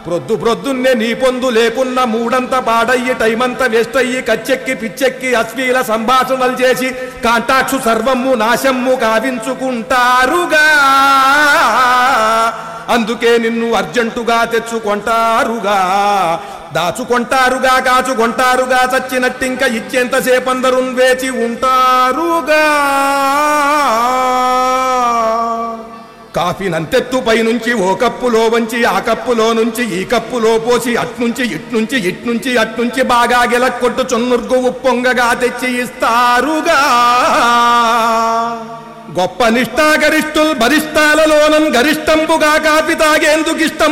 ప్రొద్దు ప్రొద్దున్నే నీ పొందు లేకున్న మూడంత పాడయ్యి టైమంత వేస్ట్ అయ్యి కచ్చెక్కి పిచ్చెక్కి అశ్లీల సంభాషణలు చేసి కాంటాక్షు సర్వము నాశమ్ము కావించుకుంటారుగా అందుకే నిన్ను అర్జెంటుగా తెచ్చుకొంటారుగా దాచుకొంటారుగా కాచుకొంటారుగా చచ్చినట్టింక ఇచ్చేంతసేపందరు వేచి ఉంటారుగా కాఫీ నంతెత్తు పైనుంచి ఓ కప్పులో వంచి ఆ కప్పులో నుంచి ఈ కప్పులో పోసి అట్నుంచి ఇట్నుంచి ఇట్నుంచి అట్నుంచి బాగా గెలక్కొట్టు చున్నుర్గు ఉప్పొంగగా తెచ్చి ఇస్తారుగా గొప్ప నిష్ఠాగరిష్ఠుల్ బరిష్టాలలోనం గరిష్టంబుగా కాపి తాగేందుకిష్టం